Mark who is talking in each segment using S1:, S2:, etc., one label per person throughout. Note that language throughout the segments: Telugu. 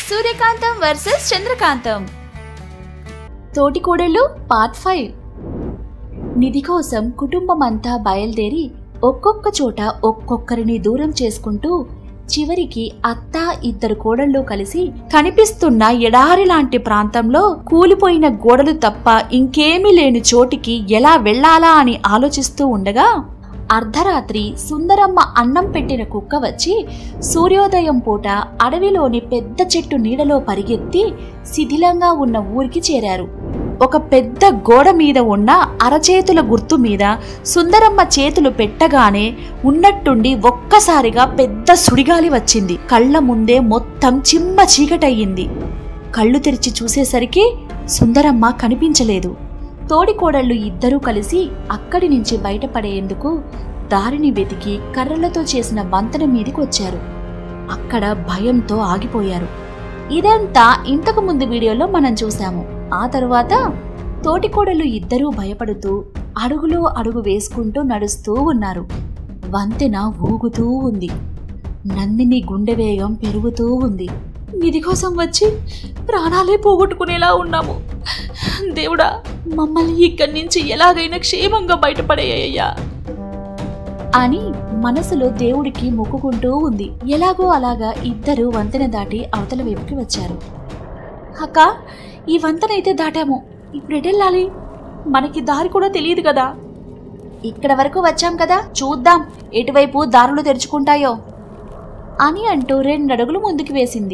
S1: సూర్యకాంతం వర్సెస్ చంద్రకాంతం తోటికోడళ్ళు పార్ట్ ఫైవ్ నిధి కోసం కుటుంబం అంతా బయలుదేరి ఒక్కొక్క చోట ఒక్కొక్కరిని దూరం చేసుకుంటూ చివరికి అత్త ఇద్దరు కోడళ్ళు కలిసి కనిపిస్తున్న ఎడారి లాంటి ప్రాంతంలో కూలిపోయిన గోడలు తప్ప ఇంకేమీ లేని చోటికి ఎలా వెళ్ళాలా అని ఆలోచిస్తూ ఉండగా అర్ధరాత్రి సుందరమ్మ అన్నం పెట్టిన కుక్క వచ్చి సూర్యోదయం పూట అడవిలోని పెద్ద చెట్టు నీడలో పరిగెత్తి శిథిలంగా ఉన్న ఊరికి చేరారు ఒక పెద్ద గోడ మీద ఉన్న అరచేతుల గుర్తు మీద సుందరమ్మ చేతులు పెట్టగానే ఉన్నట్టుండి ఒక్కసారిగా పెద్ద సుడిగాలి వచ్చింది కళ్ళ ముందే మొత్తం చిమ్మ చీకటయ్యింది కళ్ళు తెరిచి చూసేసరికి సుందరమ్మ కనిపించలేదు తోడికోడళ్ళు ఇద్దరూ కలిసి అక్కడి నుంచి బయటపడేందుకు దారిని వెతికి కర్రలతో చేసిన వంతెన మీదికి వచ్చారు అక్కడ భయంతో ఆగిపోయారు ఇదంతా ఇంతకు ముందు వీడియోలో మనం చూసాము ఆ తరువాత తోటికోడలు ఇద్దరూ భయపడుతూ అడుగులో అడుగు వేసుకుంటూ నడుస్తూ ఉన్నారు వంతెన ఊగుతూ ఉంది నందిని గుండె వేగం పెరుగుతూ ఉంది నిధి కోసం వచ్చి ప్రాణాలే పోగొట్టుకునేలా ఉన్నాము దేవుడా మమ్మల్ని ఇక్కడి నుంచి ఎలాగైనా క్షేమంగా బయటపడేయ్యా అని మనసులో దేవుడికి మొక్కుకుంటూ ఉంది ఎలాగో అలాగా ఇద్దరు వంతెన దాటి అవతల వైపుకి వచ్చారు అక్క ఈ వంతెన అయితే దాటాము ఇప్పుడు ఎటెళ్ళాలి మనకి దారి కూడా తెలియదు కదా ఇక్కడ వరకు వచ్చాం కదా చూద్దాం ఎటువైపు దారులు తెరుచుకుంటాయో అని అంటూ రెండడుగులు ముందుకు వేసింది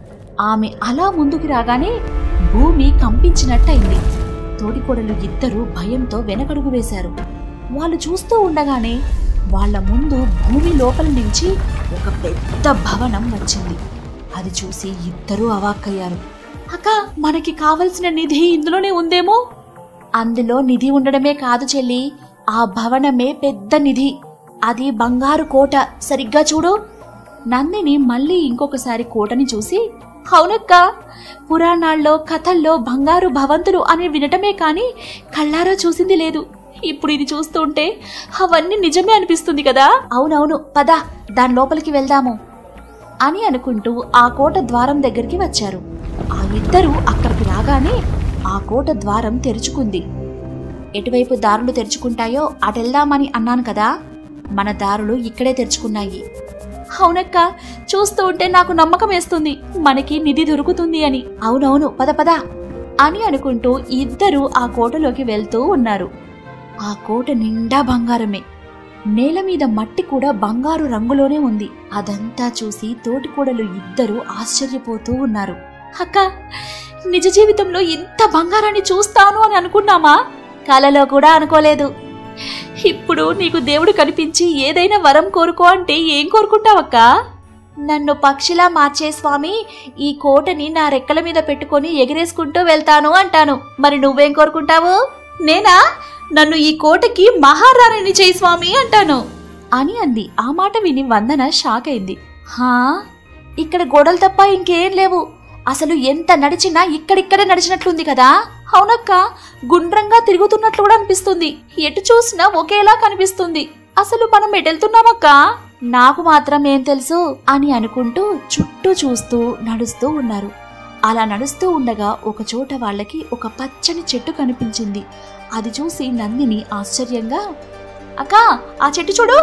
S1: ఆమె అలా ముందుకు రాగానే భూమి కంపించినట్టయింది తోడికోడలు ఇద్దరూ భయంతో వెనకడుగు వేశారు వాళ్ళు చూస్తూ ఉండగానే వాళ్ళ ముందు భూమి లోపల నుంచి ఒక పెద్ద భవనం వచ్చింది అది చూసి ఇద్దరూ అవాక్కయ్యారు అక్క మనకి కావలసిన నిధి ఇందులోనే ఉందేమో అందులో నిధి ఉండడమే కాదు చెల్లి ఆ భవనమే పెద్ద నిధి అది బంగారు కోట సరిగ్గా చూడు నందిని మళ్ళీ ఇంకొకసారి కోటని చూసి అవునక్క పురాణాల్లో కథల్లో బంగారు భవంతులు అని వినటమే కాని కళ్ళారా చూసింది లేదు ఇప్పుడు ఇది చూస్తుంటే అవన్నీ నిజమే అనిపిస్తుంది కదా అవునవును పద దాని లోపలికి వెళ్దాము అని అనుకుంటూ ఆ కోట ద్వారం దగ్గరికి వచ్చారు ఆ ఇద్దరు అక్కడికి రాగానే ఆ కోట ద్వారం తెరుచుకుంది ఎటువైపు దారులు తెరుచుకుంటాయో అటెళ్దామని అన్నాను కదా మన దారులు ఇక్కడే తెరుచుకున్నాయి అవునక్క చూస్తూ ఉంటే నాకు నమ్మకం వేస్తుంది మనకి నిధి దొరుకుతుంది అని అవునవును పద పద అని అనుకుంటూ ఇద్దరు ఆ కోటలోకి వెళ్తూ ఉన్నారు ఆ కోట నిండా బంగారమే నేల మీద మట్టి కూడా బంగారు రంగులోనే ఉంది అదంతా చూసి తోటికోడలు ఇద్దరు ఆశ్చర్యపోతూ ఉన్నారు అక్క నిజ జీవితంలో ఇంత బంగారాన్ని చూస్తాను అని అనుకున్నామా కలలో కూడా అనుకోలేదు ఇప్పుడు నీకు దేవుడు కనిపించి ఏదైనా వరం కోరుకో అంటే ఏం కోరుకుంటావక్క నన్ను పక్షిలా మార్చే స్వామి ఈ కోటని నా రెక్కల మీద పెట్టుకొని ఎగిరేసుకుంటూ వెళ్తాను అంటాను మరి నువ్వేం కోరుకుంటావు నేనా నన్ను ఈ కోటకి మహారాణిని చేయి స్వామి అంటాను అని అంది ఆ మాట విని వందన షాక్ అయింది హా ఇక్కడ గోడలు తప్ప ఇంకేం లేవు అసలు ఎంత నడిచినా ఇక్కడిక్కడే నడిచినట్లుంది కదా అవునక్క గుండ్రంగా తిరుగుతున్నట్లు కూడా అనిపిస్తుంది ఎటు చూసినా ఒకేలా కనిపిస్తుంది అసలు మనం ఎటెళ్తున్నామక్క నాకు మాత్రం ఏం తెలుసు అని అనుకుంటూ చుట్టూ చూస్తూ నడుస్తూ ఉన్నారు అలా నడుస్తూ ఉండగా ఒక చోట వాళ్ళకి ఒక పచ్చని చెట్టు కనిపించింది అది చూసి నందిని ఆశ్చర్యంగా అక్క ఆ చెట్టు చూడు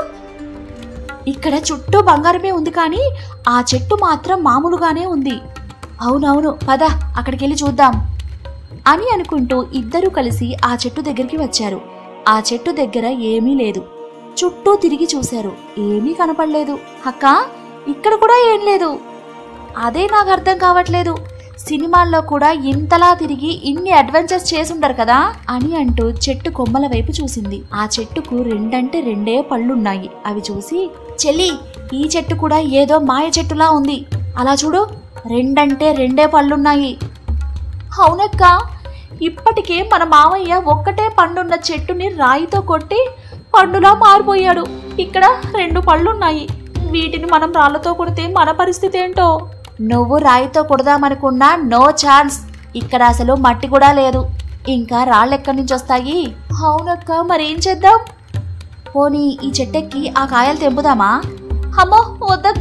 S1: ఇక్కడ చుట్టూ బంగారమే ఉంది కానీ ఆ చెట్టు మాత్రం మామూలుగానే ఉంది అవునవును పద అక్కడికెళ్ళి చూద్దాం అని అనుకుంటూ ఇద్దరూ కలిసి ఆ చెట్టు దగ్గరికి వచ్చారు ఆ చెట్టు దగ్గర ఏమీ లేదు చుట్టూ తిరిగి చూశారు ఏమీ కనపడలేదు అక్క ఇక్కడ కూడా ఏం లేదు అదే నాకు అర్థం కావట్లేదు సినిమాల్లో కూడా ఇంతలా తిరిగి ఇన్ని అడ్వెంచర్స్ చేసుండరు కదా అని అంటూ చెట్టు కొమ్మల వైపు చూసింది ఆ చెట్టుకు రెండంటే రెండే పళ్ళున్నాయి అవి చూసి చెల్లి ఈ చెట్టు కూడా ఏదో మాయ చెట్టులా ఉంది అలా చూడు రెండంటే రెండే పళ్ళున్నాయి అవునక్క ఇప్పటికే మన మామయ్య ఒక్కటే పండున్న చెట్టుని రాయితో కొట్టి పండులా మారిపోయాడు ఇక్కడ రెండు పళ్ళున్నాయి వీటిని మనం రాళ్లతో కొడితే మన పరిస్థితి ఏంటో నువ్వు రాయితో కొడదామనుకున్నా నో ఛాన్స్ ఇక్కడ అసలు మట్టి కూడా లేదు ఇంకా రాళ్ళు ఎక్కడి నుంచి వస్తాయి అవునక్క మరేం చేద్దాం పోనీ ఈ చెట్టెక్కి ఆ కాయలు తెంపుదామా అమ్మో వద్దక్క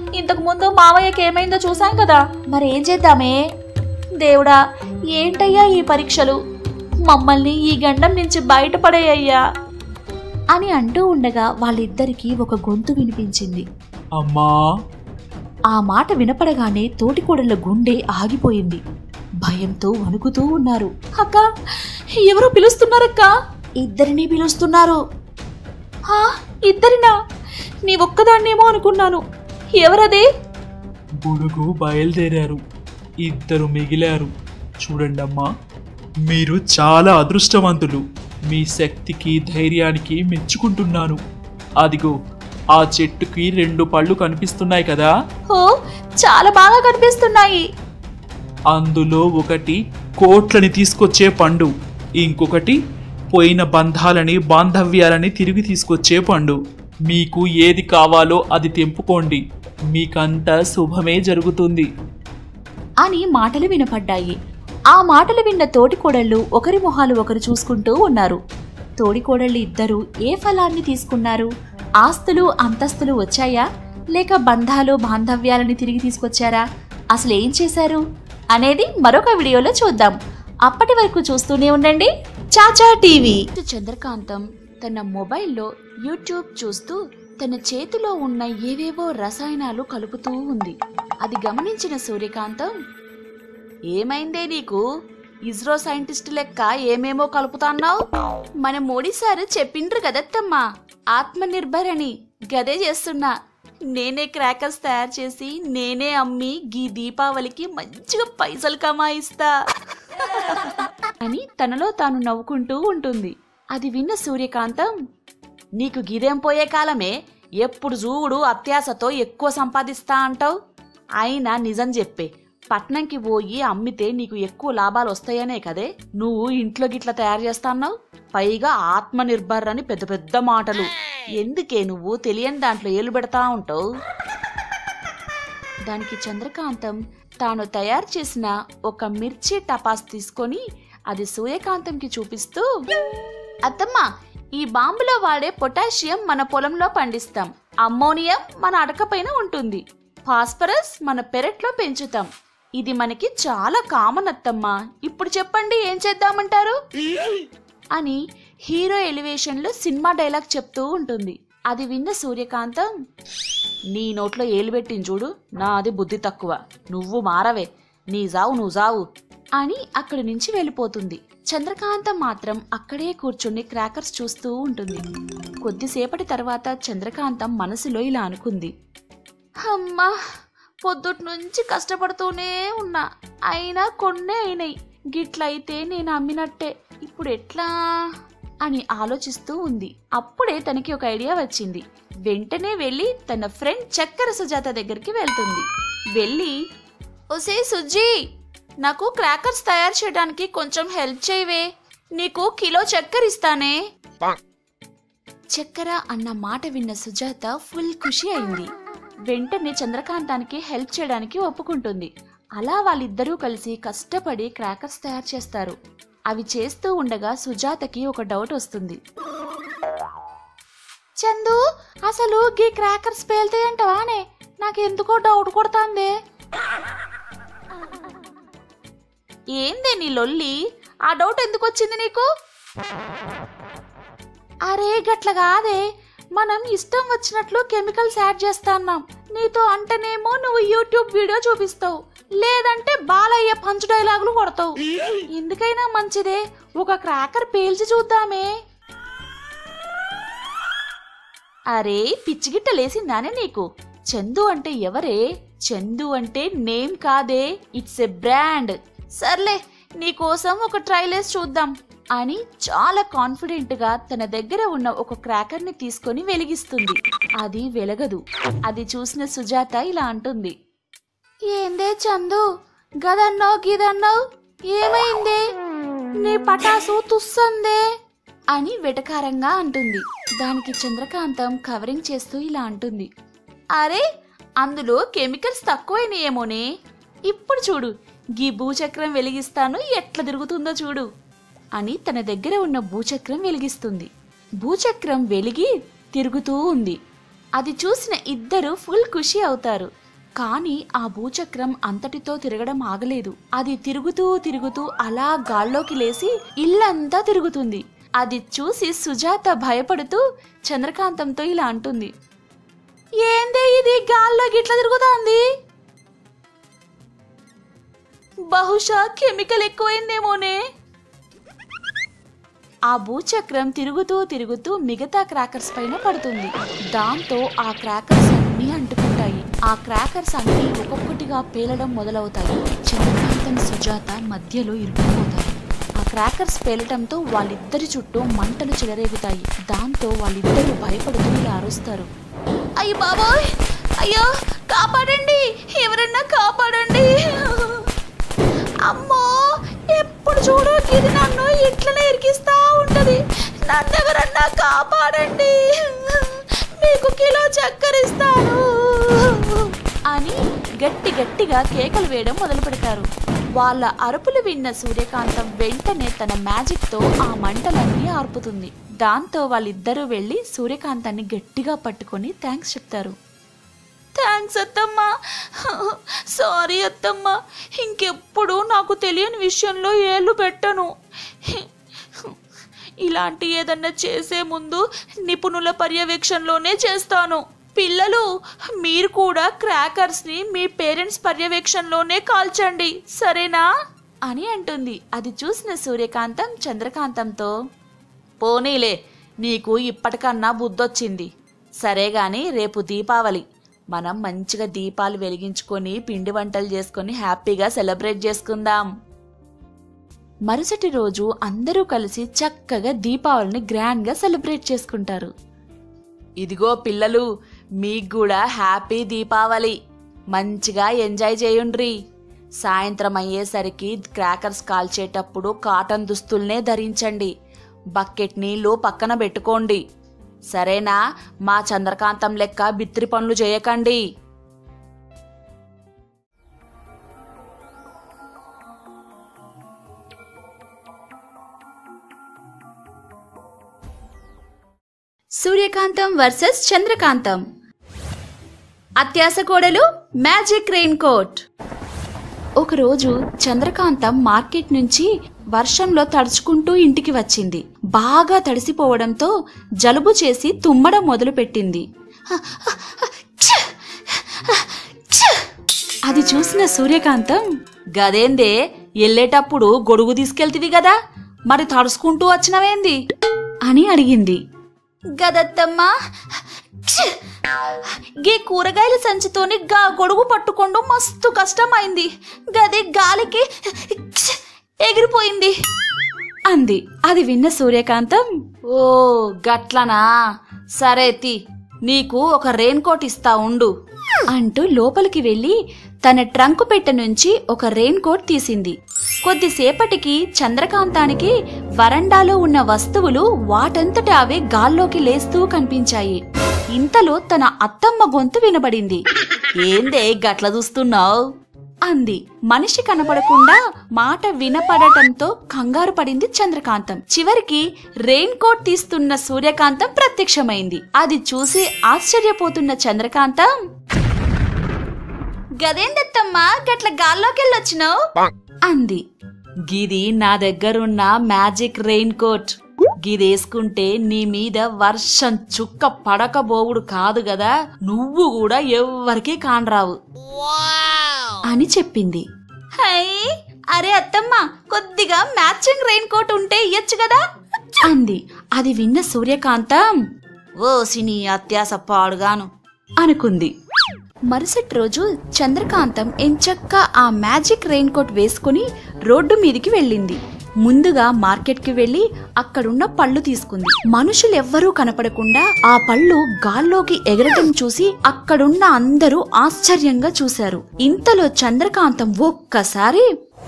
S1: ఇంతకు ముందు మావయ్యకి ఏమైందో చూసాం కదా మరి ఏం చేద్దామే దేవుడా ఏంటయ్యా ఈ పరీక్షలు మమ్మల్ని ఈ గండం నుంచి బయటపడేయ్యా అని అంటూ ఉండగా వాళ్ళిద్దరికీ ఒక గొంతు వినిపించింది
S2: అమ్మా
S1: ఆ మాట వినపడగానే తోటికోడళ్ళ గుండె ఆగిపోయింది భయంతో వణుకుతూ ఉన్నారు అక్క ఎవరో పిలుస్తున్నారక్క ఇద్దరిని పిలుస్తున్నారు హా ఇద్దరినా నీ ఒక్కదాన్నేమో అనుకున్నాను ఎవరదే
S2: గొడుగు బయలుదేరారు ఇద్దరు మిగిలారు చూడండమ్మా మీరు చాలా అదృష్టవంతులు మీ శక్తికి ధైర్యానికి మెచ్చుకుంటున్నాను అదిగో ఆ చెట్టుకి రెండు పళ్ళు కనిపిస్తున్నాయి కదా
S1: ఓ చాలా బాగా కనిపిస్తున్నాయి
S2: అందులో ఒకటి కోట్లని తీసుకొచ్చే పండు ఇంకొకటి పోయిన బంధాలని బాంధవ్యాలని తిరిగి తీసుకొచ్చే పండు మీకు ఏది కావాలో అది తెంపుకోండి మీకంతా శుభమే జరుగుతుంది
S1: అని మాటలు వినపడ్డాయి ఆ మాటలు విన్న తోటికోడళ్ళు ఒకరి మొహాలు ఒకరు చూసుకుంటూ ఉన్నారు తోడికోడళ్ళు ఇద్దరు ఏ ఫలాన్ని తీసుకున్నారు ఆస్తులు అంతస్తులు వచ్చాయా లేక బంధాలు బాంధవ్యాలని తిరిగి తీసుకొచ్చారా అసలు ఏం చేశారు అనేది మరొక వీడియోలో చూద్దాం అప్పటి వరకు చూస్తూనే ఉండండి చాచా టీవీ చంద్రకాంతం తన మొబైల్లో యూట్యూబ్ చూస్తూ తన చేతిలో ఉన్న ఏవేవో రసాయనాలు కలుపుతూ ఉంది అది గమనించిన సూర్యకాంతం ఏమైందే నీకు ఇస్రో సైంటిస్ట్ లెక్క ఏమేమో కలుపుతాన్నావు మన మోడీ సార్ చెప్పిండ్రు కదత్తమ్మా ఆత్మ నిర్భర్ అని గదే చేస్తున్నా నేనే క్రాకర్స్ తయారు చేసి నేనే అమ్మి గీ దీపావళికి మంచిగా పైసలు కమాయిస్తా అని తనలో తాను నవ్వుకుంటూ ఉంటుంది అది విన్న సూర్యకాంతం నీకు గిదేం పోయే కాలమే ఎప్పుడు చూడు అత్యాశతో ఎక్కువ సంపాదిస్తా అంటావు అయినా నిజం చెప్పే పట్నంకి పోయి అమ్మితే నీకు ఎక్కువ లాభాలు వస్తాయనే కదే నువ్వు ఇంట్లో గిట్ల తయారు చేస్తాన్నావు పైగా ఆత్మ నిర్భర్ అని పెద్ద పెద్ద మాటలు ఎందుకే నువ్వు తెలియని దాంట్లో ఏలు పెడతా ఉంటావు దానికి చంద్రకాంతం తాను తయారు చేసిన ఒక మిర్చి టపాస్ తీసుకొని అది సూర్యకాంతంకి చూపిస్తూ అత్తమ్మ ఈ బాంబులో వాడే పొటాషియం మన పొలంలో పండిస్తాం అమ్మోనియం మన అడక పైన ఉంటుంది ఫాస్ఫరస్ మన పెరట్లో పెంచుతాం ఇది మనకి చాలా కామన్ అత్తమ్మా ఇప్పుడు చెప్పండి ఏం చేద్దామంటారు అని హీరో ఎలివేషన్లో సినిమా డైలాగ్ చెప్తూ ఉంటుంది అది విన్న సూర్యకాంతం నీ నోట్లో ఏలు పెట్టింది చూడు నాది బుద్ధి తక్కువ నువ్వు మారవే నీ జావు నువ్వు జావు అని అక్కడి నుంచి వెళ్ళిపోతుంది చంద్రకాంతం మాత్రం అక్కడే కూర్చుని క్రాకర్స్ చూస్తూ ఉంటుంది కొద్దిసేపటి తర్వాత చంద్రకాంతం మనసులో ఇలా అనుకుంది అమ్మా పొద్దుటి నుంచి కష్టపడుతూనే ఉన్నా అయినా కొన్నే అయినాయి గిట్లయితే నేను అమ్మినట్టే ఇప్పుడు ఎట్లా అని ఆలోచిస్తూ ఉంది అప్పుడే తనకి ఒక ఐడియా వచ్చింది వెంటనే వెళ్ళి తన ఫ్రెండ్ చక్కెర సుజాత దగ్గరికి వెళ్తుంది వెళ్ళి ఒసే సుజ్జి నాకు క్రాకర్స్ తయారు చేయడానికి కొంచెం హెల్ప్ చేయవే నీకు కిలో చక్కెర ఇస్తానే చక్కెర అన్న మాట విన్న సుజాత ఫుల్ ఖుషి అయింది వెంటనే చంద్రకాంతానికి హెల్ప్ చేయడానికి ఒప్పుకుంటుంది అలా వాళ్ళిద్దరూ కలిసి కష్టపడి క్రాకర్స్ తయారు చేస్తారు అవి చేస్తూ ఉండగా సుజాతకి ఒక డౌట్ వస్తుంది చందు అసలు గీ క్రాకర్స్ పేలుతాయంటవానే నాకెందుకో డౌట్ కొడతాందే ఏందే నీ లొల్లి ఆ డౌట్ ఎందుకు వచ్చింది నీకు అరే గట్ల కాదే మనం ఇష్టం వచ్చినట్లు కెమికల్స్ యాడ్ చేస్తాన్నాం నీతో అంటేనేమో నువ్వు యూట్యూబ్ వీడియో చూపిస్తావు లేదంటే బాలయ్య పంచు డైలాగులు కొడతావు ఎందుకైనా మంచిదే ఒక క్రాకర్ పేల్చి చూద్దామే అరే పిచ్చిగిట్ట లేసిందానే నీకు చందు అంటే ఎవరే చందు అంటే నేమ్ కాదే ఇట్స్ ఎ బ్రాండ్ సర్లే నీకోసం ఒక ట్రైలేస్ చూద్దాం అని చాలా కాన్ఫిడెంట్ గా తన దగ్గర ఉన్న ఒక క్రాకర్ ని తీసుకొని వెలిగిస్తుంది అది వెలగదు అది చూసిన సుజాత ఇలా అంటుంది ఏందే చందు గదన్నావు గిదన్నావు ఏమైందే నీ పటాసు తుస్సందే అని వెటకారంగా అంటుంది దానికి చంద్రకాంతం కవరింగ్ చేస్తూ ఇలా అంటుంది అరే అందులో కెమికల్స్ తక్కువైనాయేమోనే ఇప్పుడు చూడు గీ భూచక్రం వెలిగిస్తాను ఎట్లా తిరుగుతుందో చూడు అని తన దగ్గర ఉన్న భూచక్రం వెలిగిస్తుంది భూచక్రం వెలిగి తిరుగుతూ ఉంది అది చూసిన ఇద్దరు ఫుల్ ఖుషి అవుతారు కానీ ఆ భూచక్రం అంతటితో తిరగడం ఆగలేదు అది తిరుగుతూ తిరుగుతూ అలా గాల్లోకి లేసి ఇల్లంతా తిరుగుతుంది అది చూసి సుజాత భయపడుతూ చంద్రకాంతంతో ఇలా అంటుంది ఏందే ఇది గాల్లో గిట్ల తిరుగుతాంది బహుశా కెమికల్ ఎక్కువైందేమోనే ఆ భూచక్రం తిరుగుతూ తిరుగుతూ మిగతా క్రాకర్స్ పైన పడుతుంది దాంతో ఆ క్రాకర్స్ అన్నీ అంటుకుంటాయి ఆ క్రాకర్స్ అన్నీ ఒక్కొక్కటిగా పేలడం మొదలవుతాయి చంద్రకాంతం సుజాత మధ్యలో ఇరుక్కుపోతారు ఆ క్రాకర్స్ పేలటంతో వాళ్ళిద్దరి చుట్టూ మంటలు చెలరేగుతాయి దాంతో వాళ్ళిద్దరూ భయపడుతూ ఇలా అరుస్తారు అయ్యి బాబోయ్ అయ్యో కాపాడండి ఎవరన్నా కాపాడండి అమ్మో ఎప్పుడు చూడు ఇది నన్ను ఇట్లనే ఇరికిస్తా ఉంటది నన్ను ఎవరన్నా కాపాడండి మీకు కిలో చక్కెర ఇస్తాను అని గట్టి గట్టిగా కేకలు వేయడం మొదలు పెడతారు వాళ్ళ అరుపులు విన్న సూర్యకాంతం వెంటనే తన మ్యాజిక్తో ఆ మంటలన్నీ ఆర్పుతుంది దాంతో వాళ్ళిద్దరూ వెళ్ళి సూర్యకాంతాన్ని గట్టిగా పట్టుకొని థ్యాంక్స్ చెప్తారు థ్యాంక్స్ అత్తమ్మా సారీ అత్తమ్మా ఇంకెప్పుడు నాకు తెలియని విషయంలో ఏళ్ళు పెట్టను ఇలాంటి ఏదన్నా చేసే ముందు నిపుణుల పర్యవేక్షణలోనే చేస్తాను పిల్లలు మీరు కూడా క్రాకర్స్ని మీ పేరెంట్స్ పర్యవేక్షణలోనే కాల్చండి సరేనా అని అంటుంది అది చూసిన సూర్యకాంతం చంద్రకాంతంతో పోనీలే నీకు ఇప్పటికన్నా బుద్ధొచ్చింది సరే గాని రేపు దీపావళి మనం మంచిగా దీపాలు వెలిగించుకొని పిండి వంటలు చేసుకొని హ్యాపీగా సెలబ్రేట్ చేసుకుందాం మరుసటి రోజు అందరూ కలిసి చక్కగా దీపావళిని గ్రాండ్గా సెలబ్రేట్ చేసుకుంటారు ఇదిగో పిల్లలు మీకు కూడా హ్యాపీ దీపావళి మంచిగా ఎంజాయ్ చేయుండ్రి సాయంత్రం అయ్యేసరికి క్రాకర్స్ కాల్చేటప్పుడు కాటన్ దుస్తుల్నే ధరించండి బకెట్ నీళ్లు పక్కన పెట్టుకోండి సరేనా మా చంద్రకాంతం లెక్క బిత్రి పనులు చేయకండి సూర్యకాంతం వర్సెస్ చంద్రకాంతం అత్యాస కోడలు మ్యాజిక్ రెయిన్ కోట్ ఒకరోజు చంద్రకాంతం మార్కెట్ నుంచి వర్షంలో తడుచుకుంటూ ఇంటికి వచ్చింది బాగా తడిసిపోవడంతో జలుబు చేసి తుమ్మడం మొదలుపెట్టింది అది చూసిన సూర్యకాంతం గదేందే ఎల్లేటప్పుడు గొడుగు తీసుకెళ్తివి గదా మరి తడుచుకుంటూ వచ్చినవేంది అని అడిగింది గదత్తమ్మా గీ కూరగాయల సంచితోని గా గొడుగు పట్టుకోండు మస్తు కష్టమైంది గది గాలికి ఎగిరిపోయింది అంది అది విన్న సూర్యకాంతం ఓ గట్లనా సరే తి నీకు ఒక రెయిన్ కోట్ ఇస్తా ఉండు అంటూ లోపలికి వెళ్ళి తన ట్రంకు పెట్టె నుంచి ఒక రెయిన్ కోట్ తీసింది కొద్దిసేపటికి చంద్రకాంతానికి వరండాలో ఉన్న వస్తువులు వాటంతట అవే గాల్లోకి లేస్తూ కనిపించాయి ఇంతలో తన అత్తమ్మ గొంతు వినబడింది ఏందే గట్ల చూస్తున్నావు అంది మనిషి కనపడకుండా మాట వినపడటంతో కంగారు పడింది చంద్రకాంతం చివరికి రెయిన్ కోట్ తీస్తున్న సూర్యకాంతం ప్రత్యక్షమైంది అది చూసి ఆశ్చర్యపోతున్న చంద్రకాంతం గదేందత్తమ్మా గట్ల గాల్లోకెళ్ళొచ్చినావు అంది గిది నా దగ్గరున్న మ్యాజిక్ రెయిన్ కోట్ గిదేసుకుంటే నీ మీద వర్షం చుక్క పడకబోవుడు కాదు గదా నువ్వు కూడా ఎవ్వరికీ కానరావు అని చెప్పింది హై అరే అత్తమ్మ కొద్దిగా మ్యాచింగ్ రెయిన్ కోట్ ఉంటే ఇయ్యొచ్చు కదా అంది అది విన్న సూర్యకాంతం ఓ సినీ అత్యాస పాడుగాను అనుకుంది మరుసటి రోజు చంద్రకాంతం ఎంచక్క ఆ మ్యాజిక్ రెయిన్ కోట్ వేసుకుని రోడ్డు మీదికి వెళ్ళింది ముందుగా మార్కెట్కి వెళ్లి అక్కడున్న పళ్ళు తీసుకుంది మనుషులెవ్వరూ కనపడకుండా ఆ పళ్ళు గాల్లోకి ఎగరటం చూసి అక్కడున్న అందరూ ఆశ్చర్యంగా చూశారు ఇంతలో చంద్రకాంతం ఒక్కసారి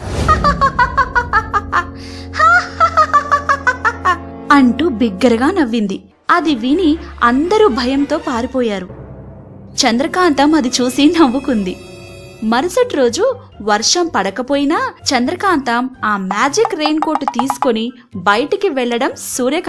S1: అంటూ బిగ్గరగా నవ్వింది అది విని అందరూ భయంతో పారిపోయారు చంద్రకాంతం అది చూసి నవ్వుకుంది మరుసటి రోజు వర్షం పడకపోయినా చంద్రకాంతం ఆ మ్యాజిక్ రెయిన్ కోట్ తీసుకొని బయటికి వెళ్లడం సూర్యకాంతం